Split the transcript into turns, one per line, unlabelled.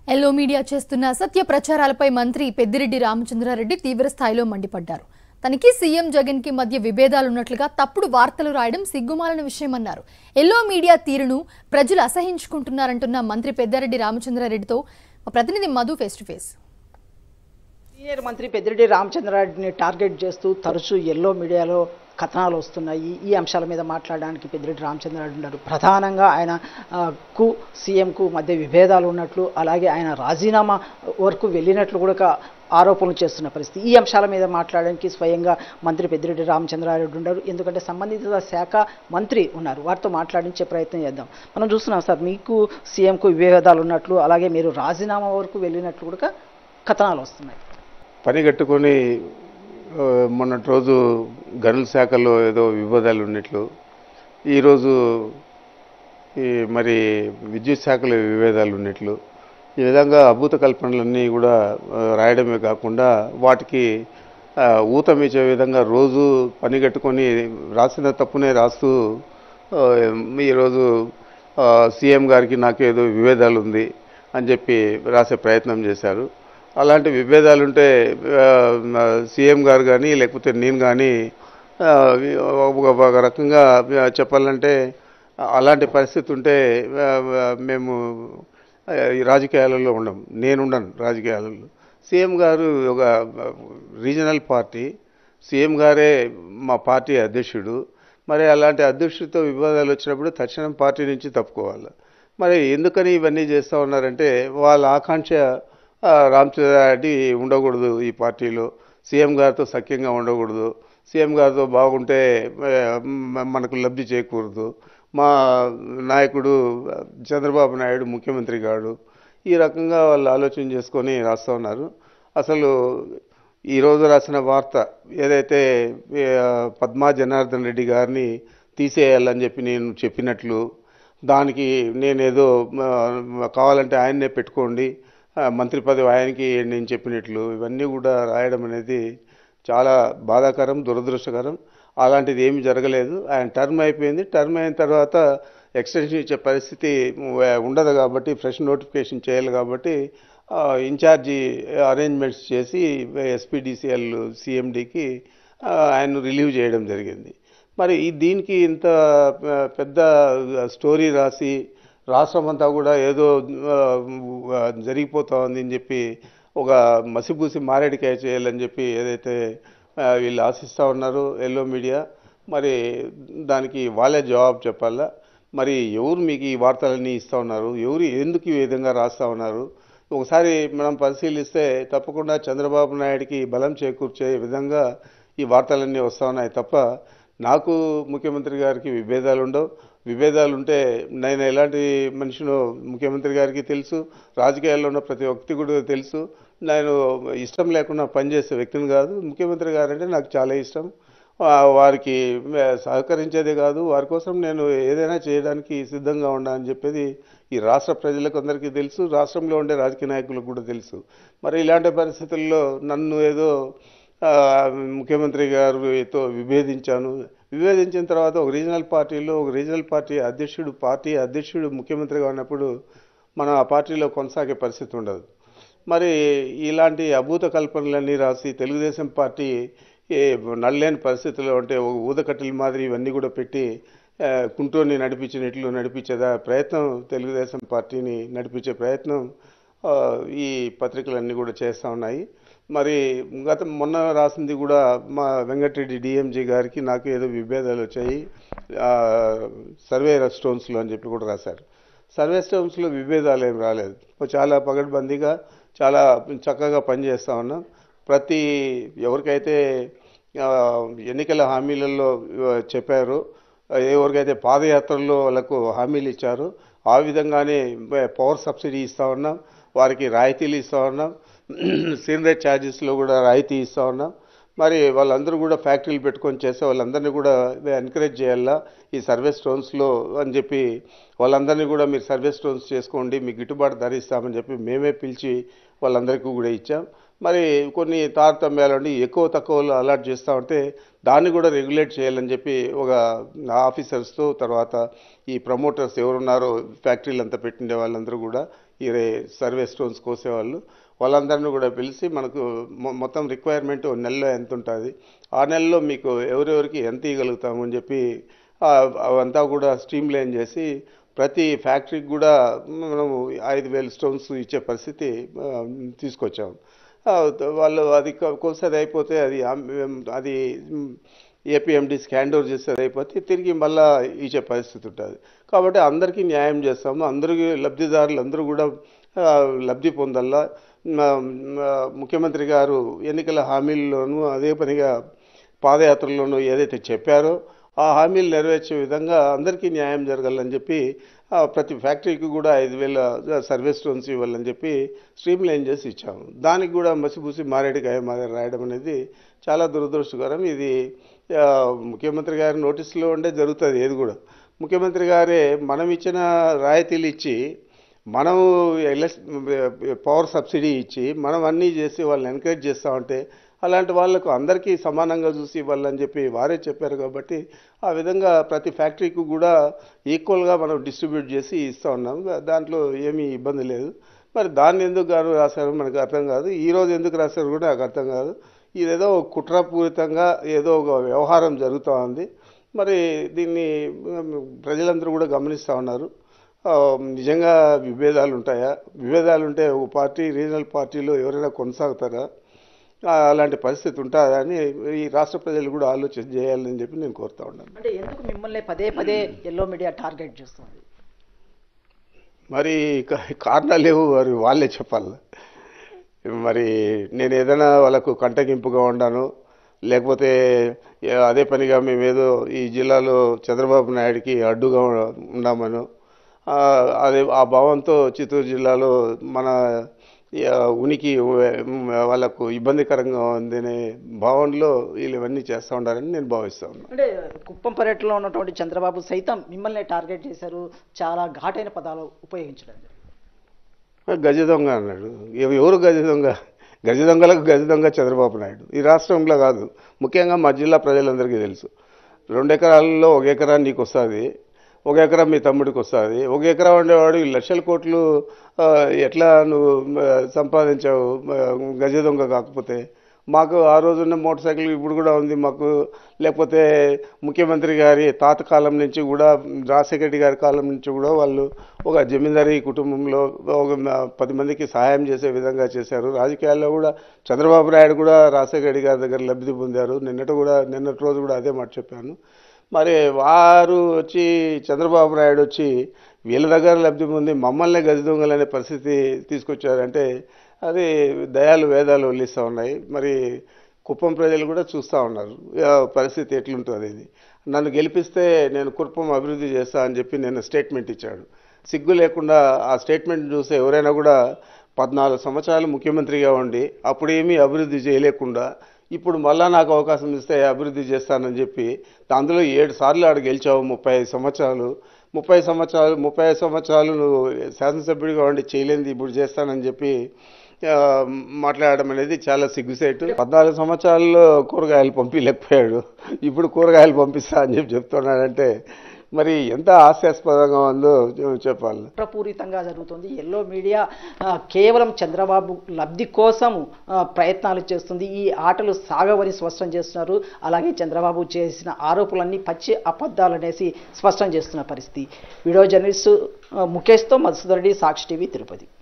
Yellow media చేస్తున్న అసత్య ప్రచారాలపై మంత్రి పెద్దిరెడ్డి రామచంద్రారెడ్డి తీవ్ర స్థాయిలో మండిపడ్డారు తనకి సీఎం జగన్ కి మధ్య విభేదాలున్నట్లుగా తప్పుడు వార్తలు రాయడం సిగ్గుమాలిన విషయమన్నారు ఎల్లో మీడియా తీరును ప్రజలు అసహించుకుంటున్నారంటున్న మంత్రి పెద్దారెడ్డి రామచంద్రారెడ్డితో మా ప్రతినిధి Madhu face to face
senior మంత్రి పెద్దిరెడ్డి రామచంద్రారెడ్డిని టార్గెట్ చేస్తూ తరచూ ఎల్లో మీడియాలో కథనాలు వస్తున్నాయి ఈ అంశాల మీద మాట్లాడడానికి పెద్దిరెడ్డి రామచంద్రారెడ్డి ఉన్నారు ప్రధానంగా ఆయన ఆ, కు సీఎంకు మధ్య విభేదాలు ఉన్నట్లు అలాగే ఆయన రాజీనామా వరకు వెళ్ళినట్లు కూడా ఒక ఆరోపణలు చేస్తున్న పరిస్థితి ఈ అంశాల మీద మాట్లాడడానికి స్వయంగా మంత్రి పెద్దిరెడ్డి రామచంద్రారెడ్డి ఉన్నారు ఎందుకంటే సంబంధిత శాఖ మంత్రి ఉన్నారు వారితో మాట్లాడించే ప్రయత్నం చేద్దాం మనం చూస్తున్నాం సార్ మీకు సీఎంకు విభేదాలు ఉన్నట్లు అలాగే మీరు రాజీనామా వరకు వెళ్ళినట్లు కూడా కథనాలు వస్తున్నాయి
పని కట్టుకొని ఆ, మొన్నటి రోజు గనుల శాఖలో ఏదో వివాదాలు ఉన్నట్లు ఈరోజు ఈ మరి విద్యుత్ శాఖలో విభేదాలు ఉన్నట్లు ఈ విధంగా అభూత కల్పనలన్నీ కూడా ఆ, రాయడమే కాకుండా వాటికి ఆ, ఊతమిచ్చే విధంగా రోజు పని కట్టుకొని రాసిన తప్పునే రాస్తూ ఆ, ఈరోజు ఆ, సీఎం గారికి నాకు ఏదో విభేదాలు ఉంది అని చెప్పి రాసే ప్రయత్నం చేశారు అలాంటి విభేదాలు ఉంటే ఆ, సీఎం గారు కానీ లేకపోతే నేను కానీ ఆ, ఒక ఒక రకంగా చెప్పాలంటే అలాంటి పరిస్థితి ఉంటే ఆ, మేము ఆ, ఈ రాజకీయాలలో ఉండం నేను ఉండను రాజకీయాలలో సీఎం గారు ఒక రీజనల్ పార్టీ సీఎం గారే మా పార్టీ అధ్యక్షుడు మరి అలాంటి అధ్యక్షుడితో వివాదాలు వచ్చినప్పుడు తక్షణం పార్టీ నుంచి తప్పుకోవాలి మరి ఎందుకని ఇవన్నీ చేస్తూ ఉన్నారంటే వాళ్ళ ఆకాంక్ష ఆ, రామచంద్రారెడ్డి ఉండకూడదు ఈ పార్టీలో సీఎం గారితో సఖ్యంగా ఉండకూడదు సీఎం గారితో బాగుంటే ఆ, మ- మనకు లబ్ధి చేకూరదు మా నాయకుడు చంద్రబాబు నాయుడు ముఖ్యమంత్రి గాడు ఈ రకంగా వాళ్ళు ఆలోచన చేసుకొని రాస్తూ ఉన్నారు అసలు ఈరోజు రాసిన వార్త ఏదైతే ఆ, పద్మా జనార్దన్ రెడ్డి గారిని తీసేయాలని చెప్పి నేను చెప్పినట్లు దానికి నేనేదో ఆ, కావాలంటే ఆయన్నే పెట్టుకోండి ఆ, మంత్రి పదవి ఆయనకి నేను చెప్పినట్లు ఇవన్నీ కూడా రాయడం అనేది చాలా బాధాకరం దురదృష్టకరం అలాంటిది ఏమీ జరగలేదు ఆయన టర్మ్ అయిపోయింది టర్మ్ అయిన తర్వాత ఎక్స్టెన్షన్ ఇచ్చే పరిస్థితి ఉ- ఉండదు కాబట్టి ఫ్రెష్ నోటిఫికేషన్ చేయాలి కాబట్టి ఆ, ఇన్ఛార్జి అరేంజ్మెంట్స్ చేసి ఎస్పీడీసీఎల్ సిఎండికి ఆయన రిలీవ్ చేయడం జరిగింది మరి ఈ దీనికి ఇంత ఆ, పెద్ద స్టోరీ రాసి రాష్ట్రం అంతా కూడా ఏదో ఆ, జరిగిపోతా ఉంది అని చెప్పి ఒక మసిబూసి మారేడికాయ చేయాలని చెప్పి ఏదైతే ఆ, వీళ్ళు ఆశిస్తూ ఉన్నారు ఎల్లో మీడియా మరి దానికి వాళ్ళే జవాబు చెప్పాలా మరి ఎవరు మీకు ఈ వార్తలన్నీ ఇస్తూ ఉన్నారు ఎవరు ఎందుకు ఈ విధంగా రాస్తూ ఉన్నారు ఒకసారి మనం పరిశీలిస్తే తప్పకుండా చంద్రబాబు నాయుడికి బలం చేకూర్చే విధంగా ఈ వార్తలన్నీ వస్తూ ఉన్నాయి తప్ప నాకు ముఖ్యమంత్రి గారికి విభేదాలు ఉండవు విభేదాలు ఉంటే నేను ఎలాంటి మనిషినో ముఖ్యమంత్రి గారికి తెలుసు రాజకీయాల్లో ఉన్న ప్రతి వ్యక్తి కూడా తెలుసు నేను ఇష్టం లేకుండా పనిచేసే వ్యక్తిని కాదు ముఖ్యమంత్రి గారంటే నాకు చాలా ఇష్టం ఆ, వారికి మే- సహకరించేదే కాదు వారి కోసం నేను ఏదైనా చేయడానికి సిద్ధంగా ఉన్నా అని చెప్పేది ఈ రాష్ట్ర ప్రజలకు అందరికీ తెలుసు రాష్ట్రంలో ఉండే రాజకీయ నాయకులకు కూడా తెలుసు మరి ఇలాంటి పరిస్థితుల్లో నన్ను ఏదో ఆ, ముఖ్యమంత్రి గారితో విభేదించాను విభేదించిన తర్వాత ఒక రీజనల్ పార్టీలో ఒక రీజనల్ పార్టీ అధ్యక్షుడు పార్టీ అధ్యక్షుడు ముఖ్యమంత్రిగా ఉన్నప్పుడు మనం ఆ పార్టీలో కొనసాగే పరిస్థితి ఉండదు మరి ఇలాంటి అభూత కల్పనలన్నీ రాసి తెలుగుదేశం పార్టీ ఏ నల్లేని పరిస్థితుల్లో అంటే ఒక ఊదకట్టెల మాదిరి ఇవన్నీ కూడా పెట్టి ఆ, కుంటూరుని నడిపించినట్లు నడిపించేదా ప్రయత్నం తెలుగుదేశం పార్టీని నడిపించే ప్రయత్నం ఆ, ఈ పత్రికలన్నీ కూడా చేస్తూ ఉన్నాయి మరి గత మొన్న రాసింది కూడా మా వెంకటరెడ్డి డిఎంజీ గారికి నాకు ఏదో విభేదాలు వచ్చాయి ఆ, సర్వే స్టోన్స్లో అని చెప్పి కూడా రాశారు సర్వే స్టోన్స్లో విభేదాలు ఏం రాలేదు చాలా పగడ్బందీగా చాలా చక్కగా పనిచేస్తూ ఉన్నాం ప్రతి ఎవరికైతే ఆ, ఎన్నికల హామీలలో ఆ, చెప్పారో ఎవరికైతే పాదయాత్రల్లో వాళ్ళకు హామీలు ఇచ్చారో ఆ విధంగానే పవర్ సబ్సిడీ ఇస్తూ ఉన్నాం వారికి రాయితీలు ఇస్తూ ఉన్నాం సీనరేట్ ఛార్జెస్లో కూడా రాయితీ ఇస్తూ ఉన్నాం మరి వాళ్ళందరూ కూడా ఫ్యాక్టరీలు పెట్టుకొని చేసే వాళ్ళందరినీ కూడా ఎంకరేజ్ చేయాలా ఈ సర్వే స్టోన్స్లో అని చెప్పి వాళ్ళందరినీ కూడా మీరు సర్వే స్టోన్స్ చేసుకోండి మీకు గిట్టుబాటు ధర ఇస్తామని చెప్పి మేమే పిలిచి వాళ్ళందరికీ కూడా ఇచ్చాం మరి కొన్ని తారతమ్యాలు ఉండి ఎక్కువ తక్కువలో అలాట్ చేస్తూ ఉంటే దాన్ని కూడా రెగ్యులేట్ చేయాలని చెప్పి ఒక ఆఫీసర్స్తో తర్వాత ఈ ప్రమోటర్స్ ఎవరున్నారో ఫ్యాక్టరీలు అంతా పెట్టిండే వాళ్ళందరూ కూడా ఈ రే- సర్వే స్టోన్స్ కోసేవాళ్ళు వాళ్ళందరినీ కూడా పిలిచి మనకు మొ- మొత్తం రిక్వైర్మెంట్ నెలలో ఎంత ఉంటుంది ఆ నెలలో మీకు ఎవరెవరికి ఎంత ఇవ్వగలుగుతాము అని చెప్పి ఆ, అవంతా కూడా స్ట్రీమ్ లైన్ చేసి ప్రతి ఫ్యాక్టరీకి కూడా మనము ఐదు వేల స్టోన్స్ ఇచ్చే పరిస్థితి ఆ, తీసుకొచ్చాము ఆ, వాళ్ళు అది కొ- కోసేది అయిపోతే అది అమ్- అది ఏపీఎండి హ్యాండ్ ఓవర్ చేసేది అయిపోతే తిరిగి మళ్ళా ఇచ్చే పరిస్థితి ఉంటుంది కాబట్టి అందరికీ న్యాయం చేస్తాము అందరికీ లబ్ధిదారులు అందరూ కూడా ఆ, లబ్ధి పొందల్లా మా- మా ముఖ్యమంత్రి గారు ఎన్నికల హామీల్లోనూ అదే పనిగా పాదయాత్రలోనూ ఏదైతే చెప్పారో ఆ హామీలు నెరవేర్చే విధంగా అందరికీ న్యాయం జరగాలని చెప్పి ఆ, ప్రతి ఫ్యాక్టరీకి కూడా ఐదు వేల సర్వీస్ స్టోన్స్ ఇవ్వాలని చెప్పి స్ట్రీమ్ లైన్ చేసి ఇచ్చాము దానికి కూడా మసిపూసి మారేడుకాయ మారే రాయడం అనేది చాలా దురదృష్టకరం ఇది ఆ, ముఖ్యమంత్రి గారి నోటీసులో ఉండే జరుగుతుంది ఏది కూడా ముఖ్యమంత్రి గారే మనం ఇచ్చిన రాయితీలు ఇచ్చి మనం ఎలస్ పవర్ సబ్సిడీ ఇచ్చి మనం అన్నీ చేసి వాళ్ళని ఎంకరేజ్ చేస్తామంటే అలాంటి వాళ్ళకు అందరికీ సమానంగా చూసి ఇవ్వాలని చెప్పి వారే చెప్పారు కాబట్టి ఆ విధంగా ప్రతి ఫ్యాక్టరీకి కూడా ఈక్వల్గా మనం డిస్ట్రిబ్యూట్ చేసి ఇస్తూ ఉన్నాం దాంట్లో ఏమీ ఇబ్బంది లేదు మరి దాన్ని ఎందుకు గారు రాశారు మనకు అర్థం కాదు ఈ రోజు ఎందుకు రాశారు కూడా నాకు అర్థం కాదు ఇదేదో కుట్రపూరితంగా ఏదో ఒక వ్యవహారం జరుగుతూ ఉంది మరి దీన్ని ఉమ్, ప్రజలందరూ కూడా గమనిస్తూ ఉన్నారు ఆ, నిజంగా విభేదాలు ఉంటాయా విభేదాలు ఉంటే ఒక పార్టీ రీజనల్ పార్టీలో ఎవరైనా కొనసాగుతారా ఆ, అలాంటి పరిస్థితి ఉంటుందా అని ఈ రాష్ట్ర ప్రజలు కూడా ఆలోచన చేయాలని చెప్పి నేను కోరుతా ఉన్నాను
అంటే ఎందుకు మిమ్మల్ని పదే పదే ఎల్లో మీడియా టార్గెట్ చేస్తుంది
మరి కా- కారణాలు లేవు మరి వాళ్ళే చెప్పాలి మరి నేను ఏదైనా వాళ్ళకు కంటగింపుగా ఉండాను లేకపోతే ఏ- అదే పనిగా మేము ఏదో ఈ జిల్లాలో చంద్రబాబు నాయుడికి అడ్డుగా ఉన్నామను ఆ, అదే ఆ భావంతో చిత్తూరు జిల్లాలో మన ఆ, ఉనికి ఉ- వాళ్ళకు ఇబ్బందికరంగా ఉందనే భావనలో వీళ్ళు ఇవన్నీ చేస్తూ ఉండాలని నేను భావిస్తా ఉన్నాను
అంటే కుప్పం పర్యటనలో ఉన్నటువంటి చంద్రబాబు సైతం మిమ్మల్ని టార్గెట్ చేశారు చాలా ఘాటైన పదాలు ఉపయోగించడం జరిగింది.
గజ దొంగ అన్నాడు ఎవ- ఎవరు గజ దొంగ గజ దొంగలకు గజ దొంగ చంద్రబాబు నాయుడు ఈ రాష్ట్రంలో కాదు ముఖ్యంగా మా జిల్లా ప్రజలందరికీ తెలుసు రెండు ఎకరాలలో ఒక ఎకరా నీకు వస్తుంది ఒక ఎకరా మీ తమ్ముడికి వస్తుంది ఒక ఎకరా ఉండేవాడు ఈ లక్షల కోట్లు ఆ, ఎట్లా నువ్వు ఆ, సంపాదించావు ఆ, గజ దొంగ కాకపోతే మాకు ఆ రోజున్న మోటార్ సైకిల్ ఇప్పుడు కూడా ఉంది మాకు లేకపోతే ముఖ్యమంత్రి గారి తాత కాలం నుంచి కూడా రాజశేఖర రెడ్డి గారి కాలం నుంచి కూడా వాళ్ళు ఒక జమీందారీ కుటుంబంలో ఒక మ- పది మందికి సహాయం చేసే విధంగా చేశారు రాజకీయాల్లో కూడా చంద్రబాబు నాయుడు కూడా రాజశేఖర రెడ్డి గారి దగ్గర లబ్ధి పొందారు నిన్నటి కూడా నిన్నటి రోజు కూడా అదే మాట చెప్పాను మరి వారు వచ్చి చంద్రబాబు నాయుడు వచ్చి వీళ్ళ దగ్గర లబ్ధి పొంది మమ్మల్ని గది దొంగలనే పరిస్థితి తీసుకొచ్చారంటే అది దయాలు వేదాలు వల్లిస్తూ ఉన్నాయి మరి కుప్పం ప్రజలు కూడా చూస్తూ ఉన్నారు ఆ పరిస్థితి ఎట్లుంటుంది ఇది నన్ను గెలిపిస్తే నేను కుప్పం అభివృద్ధి చేస్తా అని చెప్పి నేను స్టేట్మెంట్ ఇచ్చాడు సిగ్గు లేకుండా ఆ స్టేట్మెంట్ చూస్తే ఎవరైనా కూడా పద్నాలుగు సంవత్సరాలు ముఖ్యమంత్రిగా ఉండి అప్పుడేమీ అభివృద్ధి చేయలేకుండా ఇప్పుడు మళ్ళా నాకు అవకాశం ఇస్తే అభివృద్ధి చేస్తానని చెప్పి అందులో ఏడు సార్లు ఆడ గెలిచావు ముప్పై ఐదు సంవత్సరాలు ముప్పై సంవత్సరాలు ముప్పై ఐదు సంవత్సరాలు నువ్వు శాసనసభ్యుడిగా ఉండి చేయలేంది ఇప్పుడు చేస్తానని చెప్పి ఆ, మాట్లాడడం అనేది చాలా సిగ్గుసేటు పద్నాలుగు సంవత్సరాల్లో కూరగాయలు పంపించలేకపోయాడు ఇప్పుడు కూరగాయలు పంపిస్తా అని చెప్పి చెప్తున్నాడంటే మరి ఎంత హాస్యాస్పదంగా ఉందో చెప్పాలి
కుట్రపూరితంగా జరుగుతుంది ఎల్లో మీడియా ఆ, కేవలం చంద్రబాబు లబ్ధి కోసం ఆ, ప్రయత్నాలు చేస్తుంది ఈ ఆటలు సాగవని స్పష్టం చేస్తున్నారు అలాగే చంద్రబాబు చేసిన ఆరోపణలన్నీ పచ్చి అబద్ధాలు అనేసి స్పష్టం చేస్తున్న పరిస్థితి వీడియో జర్నలిస్టు ఆ, ముఖేష్తో మధుసూదర్ రెడ్డి సాక్షి టీవీ తిరుపతి